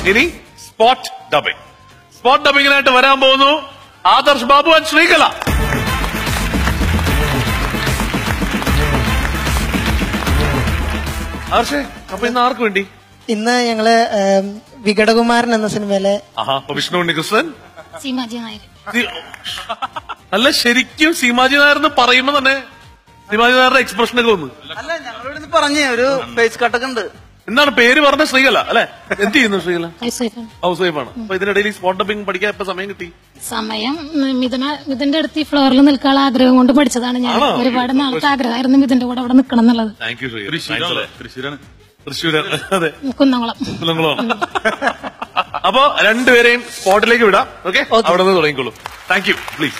ഇനി spot dubbing spot ഡബിങ്ങിനായിട്ട് വരാൻ പോകുന്നു ആദർശ് ബാബു ആൻഡ് ശ്രീകല ആദർശേ അപ്പൊ ഇന്ന് ആർക്ക് വേണ്ടി ഇന്ന് ഞങ്ങള് ഏം, വികടകുമാരൻ എന്ന സിനിമയിലെ ആഹാ അപ്പൊ വിഷ്ണു ഉണ്ണികൃഷ്ണൻ സീമാജി നായർ സി- അല്ല ശരിക്കും സീമാജി നായർ എന്ന് പറയുമ്പോ തന്നെ സീമാജി നായരുടെ എക്സ്പ്രഷൻ ഒക്കെ വന്നു അല്ല ഞങ്ങളിവിടെ പറഞ്ഞേ ഒരു ഫേസ് കട്ടൊക്കെ ഉണ്ട് എന്താണ് പേര് പറഞ്ഞ ശ്രീകല അല്ലെ എന്ത് ചെയ്യുന്നു ശ്രീകല ഹൗസ് വൈഫാണ് ഹൗസ് വൈഫാണ് അപ്പൊ ഇതിനിടയിൽ സ്പോട്ട് ഡബിംഗ് പഠിക്കാൻ ഇപ്പൊ സമയം കിട്ടി സമയം ഉം, മിഥുന മിഥുന്റെ അടുത്ത് ഈ ഫ്ലോറിൽ നിൽക്കാനുള്ള ആഗ്രഹം കൊണ്ട് പഠിച്ചതാണ് ഞാൻ ആണോ? ഒരുപാട് നാളത്തെ ആഗ്രഹമായിരുന്നു മിഥുന്റെ കൂടെ അവിടെ നിൽക്കണം എന്നുള്ളത് താങ്ക് യു ശ്രീകല തൃശ്ശൂരാണ് തൃശ്ശൂരാണ് തൃശ്ശൂര് അതെ കുന്നംകുളം കുലങ്കുളമാണ് അപ്പൊ രണ്ടുപേരെയും സ്പോട്ടിലേക്ക് വിടാം ഓക്കെ അവിടെ നിന്ന് തുടങ്ങിക്കോളൂ താങ്ക് യു പ്ലീസ്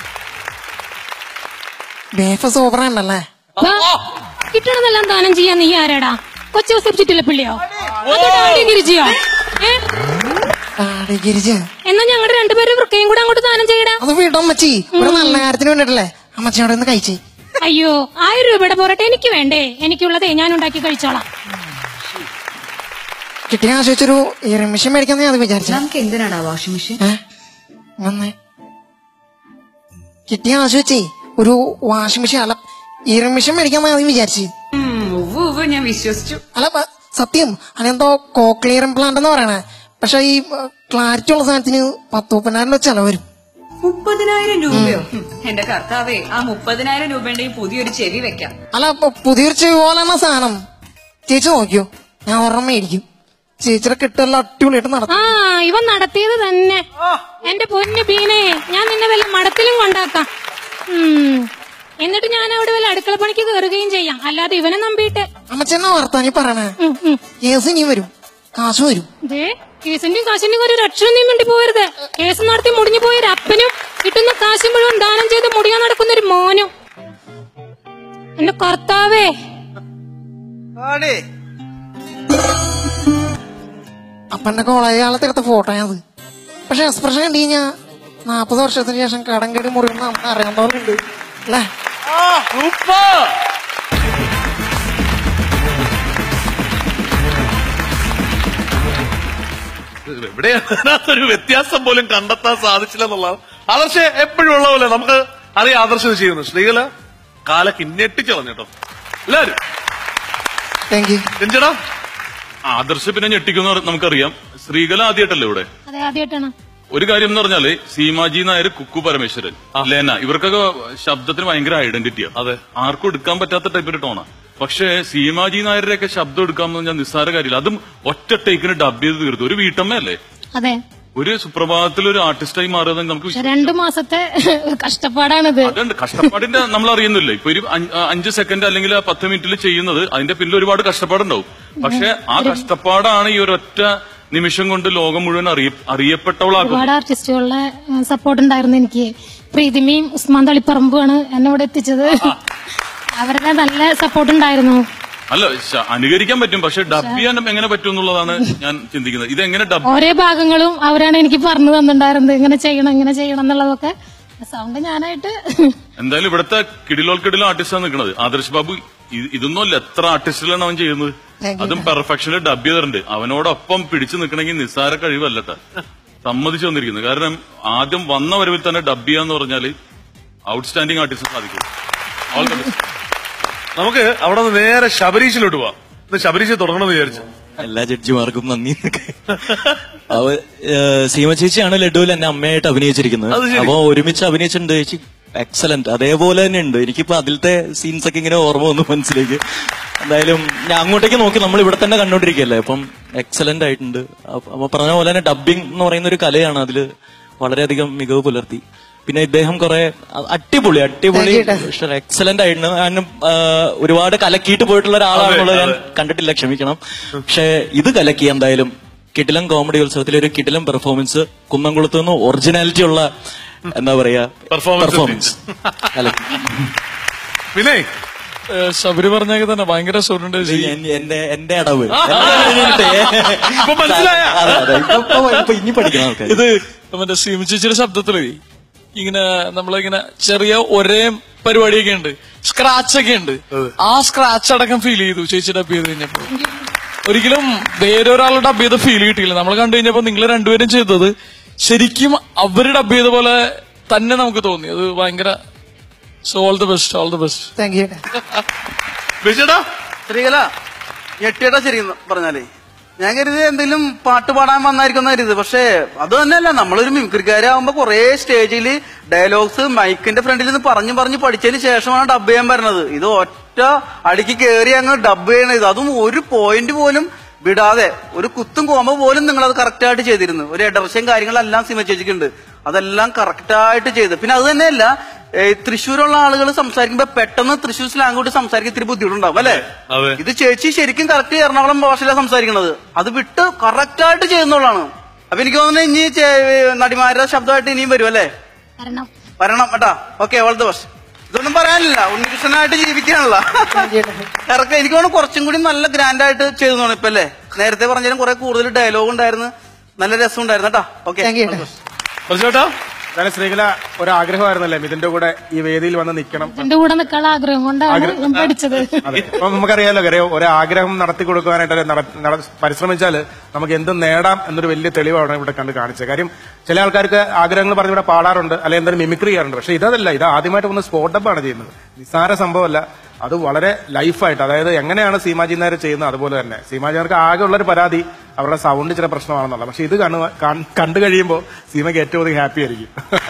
ബേഫ് സൂപ്പറാണല്ലേ വാ, കിട്ടണതെല്ലാം ദാനം ചെയ്യാൻ നീ ആരാടാ കൊച്ചു ദിവസം ചുറ്റില്ല പിള്ളിയോ അതോ ഡാഡി ഗിരിജിയോ ഏ ആടെ ഗിരിജ എന്നാ ഞങ്ങളുടെ രണ്ടുപേരും വൃക്കയും കൂടെ അങ്ങോട്ട് ദാനം ചെയ്യടാ അത് വിടും അമ്മച്ചി ഒരു നല്ല കാര്യത്തിന് വേണ്ടിട്ടല്ലേ അമ്മച്ചി അവിടെ നിന്ന് കഴിച്ചേ അയ്യോ ആയിരം രൂപയുടെ പോരട്ടെ എനിക്ക് വേണ്ടേ എനിക്കുള്ളതേ ഞാൻ ഉണ്ടാക്കി കഴിച്ചോളാം കിട്ടിയ ആശ്രയിച്ചൊരു ഇറമിഷൻ മേടിക്കാന്ന് ഞാൻ അത് വിചാരിച്ചു നമുക്ക് എന്തിനാടാ വാഷിംഗ് മെഷീൻ ഏ വന്നേ കിട്ടിയ ആശ്രയിച്ചേ ഒരു വാഷിംഗ് മെഷീൻ അല്ല ഇറമിഷൻ മേടിക്കാന്ന് ഞാൻ വിചാരിച്ചു ഉവ്വ് ഉവ്വ് ഞാൻ വിശ്വസിച്ചു അല്ല പ- സത്യം അതെന്തോ കോക്ലിയർ ഇംപ്ലാന്റ് എന്ന് പറയണേ പക്ഷെ ഈ ക്ലാരിറ്റി ഉള്ള സാധനത്തിന് പത്ത് മുപ്പതിനായിരം രൂപ ചെലവ് വരും മുപ്പതിനായിരം രൂപയോ ഹും, എന്റെ കർത്താവേ ആ മുപ്പതിനായിരം രൂപയുടെ ഈ പുതിയൊരു ചെവി വെക്കാം അല്ല ഇപ്പൊ പുതിയൊരു ചെവി പോലെന്ന സാധനം ചേച്ചി നോക്കിയോ ഞാൻ ഒരെണ്ണം മേടിക്കും ചേച്ചിയുടെ കിട്ടല്ല അടിപൊളിയായിട്ട് നടത്തും ആ ഇവൻ നടത്തിയത് തന്നെ എന്റെ പൊന്നു ബീനെ ഞാൻ നിന്നെ വല്ല മടത്തിലും കൊണ്ടാക്കാം ഉം. എന്നിട്ട് ഞാൻ അവിടെ വല്ല അടുക്കള പണിക്ക് കയറുകയും ചെയ്യാം അല്ലാതെ ഇവനെ നമ്പിയിട്ട് അമ്മച്ചെന്നെ വർത്താനി പറയണേ ഉം, ഉം. കേസ് ഇനി വരും കാശ് വരും ദേ കേസിന്റെയും കാശിന്റെയും ഒരു രക്ഷണം നീ മിണ്ടി പോകരുത് കേസ് നടത്തി മുടിഞ്ഞു പോയ ഒരു അപ്പനും കിട്ടുന്ന കാശ് മുഴുവൻ ദാനം ചെയ്ത് മുടിയാൻ നടക്കുന്ന ഒരു മോനും എന്റെ കർത്താവേ ആടേ അപ്പന്റെ കോളേജ് കാലത്ത് എടുത്ത ഫോട്ടോയാണത് പക്ഷെ എക്സ്പ്രഷൻ കണ്ടു കഴിഞ്ഞാ നാപ്പത് വർഷത്തിന് ശേഷം കടം കടി മുറിയുന്ന നമുക്ക് അറിയാൻ തോന്നുന്നുണ്ട് അല്ലേ സൂപ്പർ എവിടെയാണ് അതിനകത്തൊരു വ്യത്യാസം പോലും കണ്ടെത്താൻ സാധിച്ചില്ല എന്നുള്ളതാണ് ആദർശ് എപ്പോഴും ഉള്ള പോലെ നമുക്ക് അറിയാം ആദർശം ഇത് ചെയ്യുന്നു ശ്രീകല കാലക്ക് ഞെട്ടിച്ചളഞ്ഞു കേട്ടോ എല്ലാരും താങ്ക് യു രഞ്ജടാ ആദർശ പിന്നെ ഞെട്ടിക്കുന്ന നമുക്കറിയാം സ്ത്രീകൾ ആദ്യമായിട്ടല്ലേ ഇവിടെ അതെ ആദ്യമായിട്ടാണ് ഒരു കാര്യം എന്ന് പറഞ്ഞാല് സീമാജി നായർ കുക്കു പരമേശ്വരൻ ലേന ഇവർക്കൊക്കെ ശബ്ദത്തിന് ഭയങ്കര ഐഡന്റിറ്റിയാണ് അതെ. ആർക്കും എടുക്കാൻ പറ്റാത്ത ടൈപ്പ് ഒരു ടോണാ പക്ഷേ സീമാജി നായരുടെ ഒക്കെ ശബ്ദം എടുക്കാമെന്ന് പറഞ്ഞാൽ നിസ്സാര കാര്യമില്ല അതും ഒറ്റ ടേക്കിന് ഡബ് ചെയ്ത് തീർത്തു ഒരു വീട്ടമ്മയല്ലേ അതെ ഒരു സുപ്രഭാതത്തിൽ ഒരു ആർട്ടിസ്റ്റായി മാറിയത് നമുക്ക് പക്ഷെ രണ്ടു മാസത്തെ കഷ്ടപ്പാടാണിത് അതുണ്ട് കഷ്ടപ്പാടിന്റെ നമ്മൾ അറിയുന്നില്ല ഇപ്പൊ ഒരു അഞ്ച് അഞ്ച് സെക്കൻഡ് അല്ലെങ്കിൽ ആ പത്ത് മിനിറ്റിൽ ചെയ്യുന്നത് അതിന്റെ പിന്നിൽ ഒരുപാട് കഷ്ടപ്പാടുണ്ടാവും പക്ഷെ ആ കഷ്ടപ്പാടാണ് ഈ ഒരൊറ്റ നിമിഷം കൊണ്ട് ലോകം മുഴുവൻ അറിയ അറിയപ്പെട്ടവളാക്കുന്നത് ഒരുപാട് ആർട്ടിസ്റ്റുകളുടെ സപ്പോർട്ട് ഉണ്ടായിരുന്നു എനിക്ക് പ്രീതിമയും ഉസ്മാൻ തളിപ്പറമ്പുമാണ് എന്നെ ഇവിടെ എത്തിച്ചത് അവരുടെ നല്ല സപ്പോർട്ട് ഉണ്ടായിരുന്നു അല്ല ശ- അനുകരിക്കാൻ പറ്റും പക്ഷെ ഡബ് ചെയ്യാൻ എങ്ങനെ പറ്റും എന്നുള്ളതാണ് ഞാൻ ചിന്തിക്കുന്നത് ഇതെങ്ങനെ ഡബ് ഓരോ ഭാഗങ്ങളും അവരാണ് എനിക്ക് പറഞ്ഞു തന്നിട്ടുണ്ടായിരുന്നത് ഇങ്ങനെ ചെയ്യണം ഇങ്ങനെ ചെയ്യണം എന്നുള്ളതൊക്കെ സൗണ്ട് ഞാനായിട്ട് എന്തായാലും ഇവിടുത്തെ കിടിലോൾ കിടിലോ ആർട്ടിസ്റ്റാണ് നിൽക്കുന്നത് ആദർശ് ബാബു ഇ- ഇതൊന്നുമല്ല എത്ര ആർട്ടിസ്റ്റുകളാണ് അവൻ ചെയ്യുന്നത് അതും പെർഫെക്ഷനിൽ ഡബ് ചെയ്തിട്ടുണ്ട് അവനോടൊപ്പം പിടിച്ചു നിൽക്കണമെങ്കിൽ നിസ്സാര കഴിവല്ലട്ട സമ്മതിച്ചു വന്നിരിക്കുന്നത് കാരണം ആദ്യം വന്ന വരവിൽ തന്നെ ഡബ് ചെയ്യാന്ന് പറഞ്ഞാല് ഔട്ട്സ്റ്റാൻഡിംഗ് ആർട്ടിസ്റ്റ് സാധിക്കും All the best. നമുക്ക് അവിടെ നിന്ന് നേരെ ശബരീഷിലോട്ട് പോവാം ഇന്ന് ശബരീഷ് തുടങ്ങണമെന്ന് വിചാരിച്ചു എല്ലാ ജഡ്ജിമാർക്കും നന്ദി അവ ഏഹ്, സീമ ചേച്ചിയാണ് ലഡുവിൽ എന്നെ അമ്മയായിട്ട് അഭിനയിച്ചിരിക്കുന്നത് അത് ശരി. അപ്പൊ ഒരുമിച്ച് അഭിനയിച്ചിട്ടുണ്ട് ചേച്ചി എക്സലന്റ് അതേപോലെ തന്നെ ഉണ്ട് എനിക്കിപ്പോ അതിലത്തെ സീൻസ് ഒക്കെ ഇങ്ങനെ ഓർമ്മ വന്നു മനസ്സിലേക്ക് എന്തായാലും ഞാൻ അങ്ങോട്ടേക്ക് നോക്കി നമ്മൾ ഇവിടെ തന്നെ കണ്ടോണ്ടിരിക്കല്ലേ അപ്പം എക്സലന്റ് ആയിട്ടുണ്ട് അപ്പ- അപ്പൊ പറഞ്ഞ പോലെ തന്നെ ഡബിംഗ് എന്ന് പറയുന്ന ഒരു കലയാണ് അതില് വളരെയധികം മികവ് പുലർത്തി പിന്നെ ഇദ്ദേഹം കുറെ അടിപൊളി അടിപൊളി എക്സലന്റ് ആയിട്ടുണ്ട് കാരണം ആ, ഒരുപാട് കലക്കിയിട്ട് പോയിട്ടുള്ള ഒരാളാണെന്നുള്ളത് ഞാൻ കണ്ടിട്ടില്ല ക്ഷമിക്കണം പക്ഷെ ഇത് കലക്കി എന്തായാലും കിടിലം കോമഡി ഉത്സവത്തിലെ ഒരു കിടിലം പെർഫോമൻസ് കുന്നംകുളത്ത് നിന്ന് ഒറിജിനാലിറ്റി ഉള്ള എന്താ പറയാ Performance പെർഫോമൻസ് കലക്കി പിന്നെ ശബരി പറഞ്ഞൊക്കെ തന്നെ ഭയങ്കര സുഖമുണ്ട് ഇത് എൻ- എന്റെ എന്റെ അടവ് എല്ലാം കഴിഞ്ഞിട്ട് ഇപ്പൊ മനസ്സിലായ? അതെ, അതെ. ഇപ്പൊ- ഇപ്പൊ- ഇപ്പൊ ഇനി പഠിക്കണം ആൾക്കാർ ഇത് മറ്റേ സീമ ചേച്ചിയുടെ ശബ്ദത്തില് ഇങ്ങനെ നമ്മളിങ്ങനെ ചെറിയ ഒരേ പരിപാടിയൊക്കെ ഉണ്ട് സ്ക്രാച്ച് ഒക്കെ ഉണ്ട് ആ സ്ക്രാച്ച് അടക്കം ഫീൽ ചെയ്തു ചേച്ചി ഡബ് ചെയ്ത് കഴിഞ്ഞപ്പോ ഒരിക്കലും വേറൊരാളുടെ ഡബ് ചെയ്ത ഫീൽ കിട്ടിയില്ല നമ്മൾ കണ്ടു കഴിഞ്ഞപ്പോ നിങ്ങൾ രണ്ടുപേരും ചെയ്തത് ശരിക്കും അവർ ഡബ് ചെയ്ത പോലെ തന്നെ നമുക്ക് തോന്നി അത് ഭയങ്കര so all the best all the best thank you വിജയടാ ശ്രീകല ഞെട്ടിയടാ ശരി പറഞ്ഞാലേ ഞാൻ കരുതി എന്തെങ്കിലും പാട്ട് പാടാൻ വന്നായിരിക്കും കരുത് പക്ഷേ അത് തന്നെയല്ല നമ്മളൊരു മിമിക്രിക്കാരാകുമ്പോ കുറെ സ്റ്റേജിൽ ഡയലോഗ്സ് മൈക്കിന്റെ ഫ്രണ്ടിൽ നിന്ന് പറഞ്ഞു പറഞ്ഞു പഠിച്ചതിന് ശേഷമാണ് ഡബ് ചെയ്യാൻ വരുന്നത് ഇത് ഒറ്റ അടിക്ക് കയറി അങ്ങ് ഡബ് ചെയ്യണത് ഇത് അതും ഒരു പോയിന്റ് പോലും വിടാതെ ഒരു കുത്തും കോമ്പ പോലും നിങ്ങൾ അത് കറക്റ്റ് ആയിട്ട് ചെയ്തിരുന്നു ഒരു എഡർഷൻ കാര്യങ്ങളെല്ലാം സിമ ചേച്ചിക്കുണ്ട് അതെല്ലാം കറക്റ്റ് ആയിട്ട് ചെയ്ത് പിന്നെ അത് തന്നെയല്ല ഏ, തൃശ്ശൂരുള്ള ആളുകൾ സംസാരിക്കുമ്പോ പെട്ടെന്ന് തൃശ്ശൂർ സ്ലാങ് കൂടി സംസാരിക്കാൻ ഇത്തിരി ബുദ്ധിമുട്ടുണ്ടാവും അല്ലെ അതെ. ഇത് ചേച്ചി ശരിക്കും കറക്റ്റ് എറണാകുളം ഭാഷയിലാണ് സംസാരിക്കുന്നത് അത് വിട്ട് കറക്റ്റ് ആയിട്ട് ചെയ്യുന്നുള്ളതാണ് അപ്പൊ എനിക്ക് തോന്നുന്നു ഇനി ചേ- നടിമാരുടെ ശബ്ദമായിട്ട് ഇനിയും വരും അല്ലേ കാരണം വരണം കേട്ടാ ഓക്കെ ഓൾ ദ ബെസ്റ്റ് ഇതൊന്നും പറയാനില്ല ഉണ്ണികൃഷ്ണനായിട്ട് ജീവിക്കാനുള്ള കറക്റ്റ് എനിക്ക് തോന്നുന്നു കുറച്ചും കൂടി നല്ല ഗ്രാൻഡ് ആയിട്ട് ചെയ്തു തോന്നുന്നു ഇപ്പൊ അല്ലേ നേരത്തെ പറഞ്ഞാലും കുറെ കൂടുതൽ ഡയലോഗ് ഉണ്ടായിരുന്നു നല്ല രസം ഉണ്ടായിരുന്നു കേട്ടാ ഓക്കെ താങ്ക് യു ചേട്ടാ എന്നാലും ശ്രീകല ഒരു ആഗ്രഹമായിരുന്നല്ലേ ഇതിന്റെ കൂടെ ഈ വേദിയിൽ വന്ന് നിൽക്കണം എന്റെ കൂടെ നിൽക്കാനുള്ള ആഗ്രഹം കൊണ്ടാണ് ഞാൻ പഠിച്ചത് അതെ അപ്പൊ നമുക്കറിയാലോ കാര്യം ഒരു ആഗ്രഹം നടത്തി കൊടുക്കാനായിട്ട് നട- നട- പരിശ്രമിച്ചാല് നമുക്ക് എന്തും നേടാം എന്നൊരു വലിയ തെളിവാണ് ഇവിടെ കണ്ട് കാണിച്ചത് കാര്യം ചില ആൾക്കാർക്ക് ആഗ്രഹങ്ങൾ പറഞ്ഞ് ഇവിടെ പാടാറുണ്ട് അല്ലെങ്കിൽ എന്തെങ്കിലും മിമിക്രി ചെയ്യാറുണ്ട് പക്ഷെ ഇതല്ല ഇത് ആദ്യമായിട്ട് വന്ന് സ്പോട്ടപ്പാണ് ചെയ്യുന്നത് നിസ്സാര സംഭവമല്ല അത് വളരെ ലൈഫായിട്ട് അതായത് എങ്ങനെയാണ് സീമാജി നായർ ചെയ്യുന്നത് അതുപോലെ തന്നെ സീമാജി നായർക്ക് ആകെ ഉള്ളൊരു പരാതി അവരുടെ സൗണ്ട് ചില പ്രശ്നമാണെന്നുള്ള പക്ഷെ ഇത് കാണുക കാൺ- കണ്ടു കഴിയുമ്പോൾ സീമയ്ക്ക് ഏറ്റവും അധികം ഹാപ്പി ആയിരിക്കും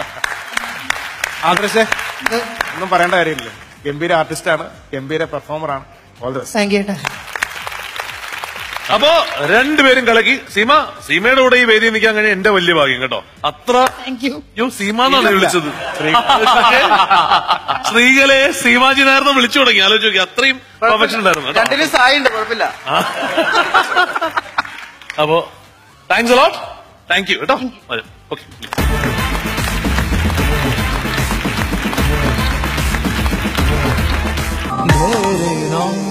ആദർശേ ഒന്നും പറയേണ്ട കാര്യമില്ല ഗംഭീര ആർട്ടിസ്റ്റാണ് ഗംഭീര പെർഫോമറാണ് ഓൾ ദ താങ്ക് യു അപ്പോ രണ്ടുപേരും കലക്കി സീമ സീമയുടെ കൂടെ ഈ വേദി നിൽക്കാൻ കഴിഞ്ഞ എന്റെ വലിയ ഭാഗ്യം കേട്ടോ അത്ര താങ്ക് യു യോ സീമ എന്നാണ് വിളിച്ചത് ശ്രീകലെ സീമാജി നേരത്തെ വിളിച്ചു തുടങ്ങി ആലോചിച്ച് നോക്കി അത്രയും പെർഫെക്ഷൻ ഉണ്ടായിരുന്നു കേട്ടോ. രണ്ടിലും സായി ഉണ്ട് കുഴപ്പമില്ല അപ്പോ താങ്ക്സ് അലോട്ട് താങ്ക് യു കേട്ടോ ഓക്കെ तेरे नाम